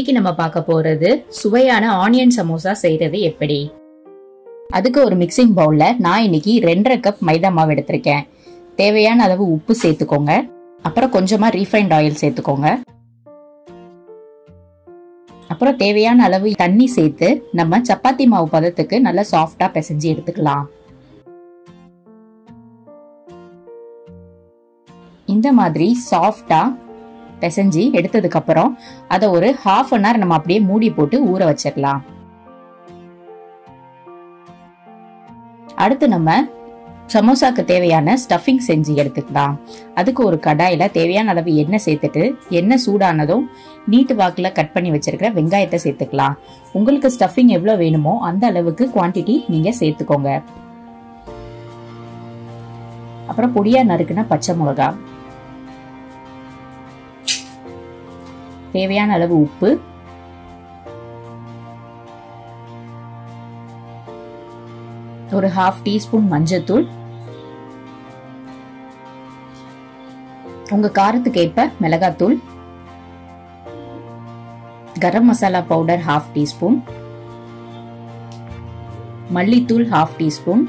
இன்னைக்கு நம்ம பார்க்க போறது சுவையான ஆனியன் சமோசா செய்யறது எப்படி அதுக்கு ஒரு மிக்சிங் பவுல்ல நான் இன்னைக்கு ரெண்டரை கப் மைதா மாவு எடுத்திருக்கேன் தேவையான அளவு உப்பு சேர்த்துக்கோங்க அப்புறம் கொஞ்சமா ரீஃபைண்ட் ஆயில் சேர்த்துக்கோங்க அப்புறம் தேவையான அளவு தண்ணி சேர்த்து நம்ம சப்பாத்தி மாவு பதத்துக்கு நல்லா சாஃப்டா பிசைஞ்சு எடுத்துக்கலாம் இந்த மாதிரி சாஃப்டா பிசைஞ்சு எடுத்ததுக்கு அப்புறம் அதை ஒரு ஹாஃப் அன் ஹவர் நம்ம அப்படியே மூடி போட்டு ஊற வச்சிடலாம் அடுத்து நம்ம சமோசாக்கு தேவையான ஸ்டஃபிங் செஞ்சு எடுத்துக்கலாம் அதுக்கு ஒரு கடாயில தேவையான அளவு எண்ணெய் சேர்த்துட்டு எண்ணெய் சூடானதும் நீட்டு வாக்குல கட் பண்ணி வச்சிருக்கிற வெங்காயத்தை சேர்த்துக்கலாம் உங்களுக்கு ஸ்டஃபிங் எவ்வளவு வேணுமோ அந்த அளவுக்கு குவான்டிட்டி நீங்க சேர்த்துக்கோங்க அப்புறம் பொடியா நறுக்குன பச்சை மிளகா தேவையான அளவு உப்பு ஒரு ஹாஃப் டீஸ்பூன் மஞ்சத்தூள் உங்க காரத்துக்கு ஏற்ப மிளகாத்தூள் garam masala powder half teaspoon மல்லித்தூள் ஹாஃப் டீஸ்பூன்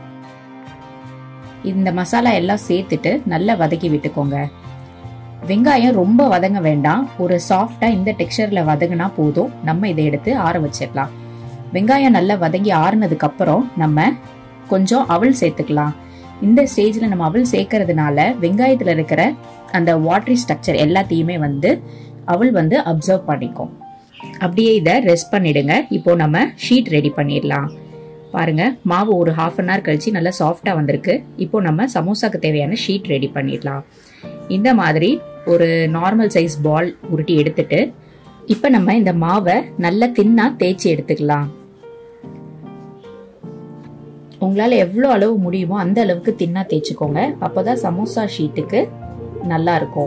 இந்த மசாலா எல்லாம் சேர்த்துட்டு நல்லா வதக்கி விட்டுக்கோங்க வெங்காயம் ரொம்ப வதங்க வேண்டாம் ஒரு சாஃப்டா இந்த டெக்ஸ்சர்ல வதங்கினா போதும் நம்ம இதை எடுத்து ஆற வச்சிடலாம் வெங்காயம் நல்லா வதங்கி ஆறுனதுக்கு அப்புறம் நம்ம கொஞ்சம் அவல் சேர்த்துக்கலாம் இந்த ஸ்டேஜ்ல நம்ம அவல் சேர்க்கறதுனால வெங்காயத்துல இருக்கிற அந்த வாட்டரி ஸ்ட்ரக்சர் எல்லாத்தையுமே வந்து அவள் வந்து அப்சர்வ் பண்ணிக்கும் அப்படியே இதை ரெஸ்ட் பண்ணிடுங்க இப்போ நம்ம ஷீட் ரெடி பண்ணிடலாம் பாருங்க மாவு ஒரு ஹாஃப் அன் ஹவர் கழிச்சு நல்லா சாஃப்டா வந்திருக்கு இப்போ நம்ம சமோசாக்கு தேவையான ஷீட் ரெடி பண்ணிடலாம் இந்த மாதிரி ஒரு நார்மல் சைஸ் பால் உருட்டி எடுத்துட்டு இப்போ நம்ம இந்த மாவை நல்லா தின்னா தேய்ச்சி எடுத்துக்கலாம் உங்களால எவ்வளோ அளவு முடியுமோ அந்த அளவுக்கு தின்னா தேய்ச்சிக்கோங்க அப்போதான் சமோசா ஷீட்டுக்கு நல்லா இருக்கும்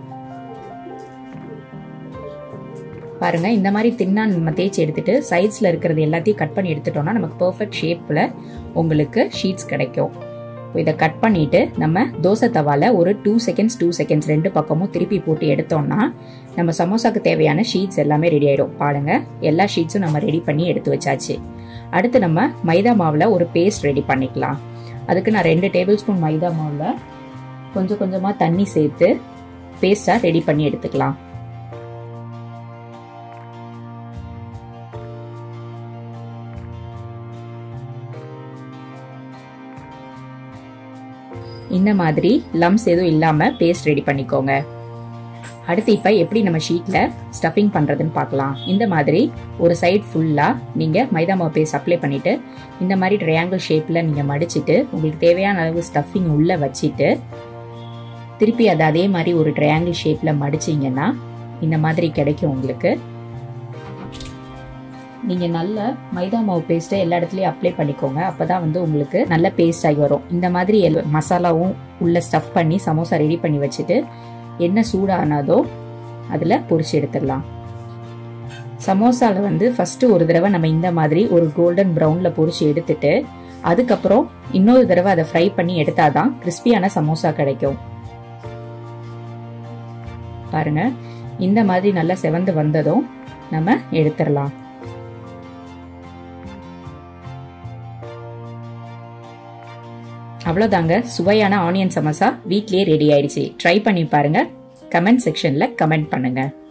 பாருங்க இந்த மாதிரி தின்னா நம்ம தேய்ச்சி எடுத்துட்டு சைட்ஸ்ல இருக்கிறது எல்லாத்தையும் கட் பண்ணி எடுத்துட்டோம்னா நமக்கு பெர்ஃபெக்ட் ஷேப்ல உங்களுக்கு ஷீட்ஸ் கிடைக்கும் இதை கட் பண்ணிட்டு நம்ம தோசை தவால ஒரு டூ செகண்ட்ஸ் டூ செகண்ட்ஸ் ரெண்டு பக்கமும் திருப்பி போட்டு எடுத்தோம்னா நம்ம சமோசாக்கு தேவையான ஷீட்ஸ் எல்லாமே ரெடி ஆயிடும் பாருங்க எல்லா ஷீட்ஸும் நம்ம ரெடி பண்ணி எடுத்து வச்சாச்சு அடுத்து நம்ம மைதா மாவில் ஒரு பேஸ்ட் ரெடி பண்ணிக்கலாம் அதுக்கு நான் ரெண்டு டேபிள் ஸ்பூன் மைதா மாவில் கொஞ்சம் கொஞ்சமாக தண்ணி சேர்த்து பேஸ்டாக ரெடி பண்ணி எடுத்துக்கலாம் இந்த மாதிரி லம்ஸ் எதுவும் இல்லாமல் பேஸ்ட் ரெடி பண்ணிக்கோங்க அடுத்து இப்போ எப்படி நம்ம ஷீட்டில் ஸ்டஃபிங் பண்ணுறதுன்னு பார்க்கலாம் இந்த மாதிரி ஒரு சைட் ஃபுல்லாக நீங்கள் மைதா மாவு பேஸ்ட் அப்ளை பண்ணிவிட்டு இந்த மாதிரி ட்ரையாங்கிள் ஷேப்பில் நீங்கள் மடிச்சிட்டு உங்களுக்கு தேவையான அளவு ஸ்டஃபிங் உள்ளே வச்சுட்டு திருப்பி அதை அதே மாதிரி ஒரு ட்ரையாங்கிள் ஷேப்பில் மடிச்சிங்கன்னா இந்த மாதிரி கிடைக்கும் உங்களுக்கு நீங்கள் நல்ல மைதா மாவு பேஸ்ட்டை எல்லா இடத்துலையும் அப்ளை பண்ணிக்கோங்க அப்போ தான் வந்து உங்களுக்கு நல்ல பேஸ்ட் ஆகி வரும் இந்த மாதிரி மசாலாவும் உள்ள ஸ்டஃப் பண்ணி சமோசா ரெடி பண்ணி வச்சுட்டு என்ன சூடானதோ அதில் பொரிச்சு எடுத்துடலாம் சமோசாவில் வந்து ஃபஸ்ட்டு ஒரு தடவை நம்ம இந்த மாதிரி ஒரு கோல்டன் ப்ரௌனில் பொரிச்சு எடுத்துட்டு அதுக்கப்புறம் இன்னொரு தடவை அதை ஃப்ரை பண்ணி எடுத்தாதான் கிறிஸ்பியான சமோசா கிடைக்கும் பாருங்க இந்த மாதிரி நல்லா செவந்து வந்ததும் நம்ம எடுத்துடலாம் அவ்வளோதாங்க சுவையான ஆனியன் சமோசா வீட்லயே ரெடி ஆயிடுச்சு ட்ரை பண்ணி பாருங்க கமெண்ட் செக்ஷன்ல கமெண்ட் பண்ணுங்க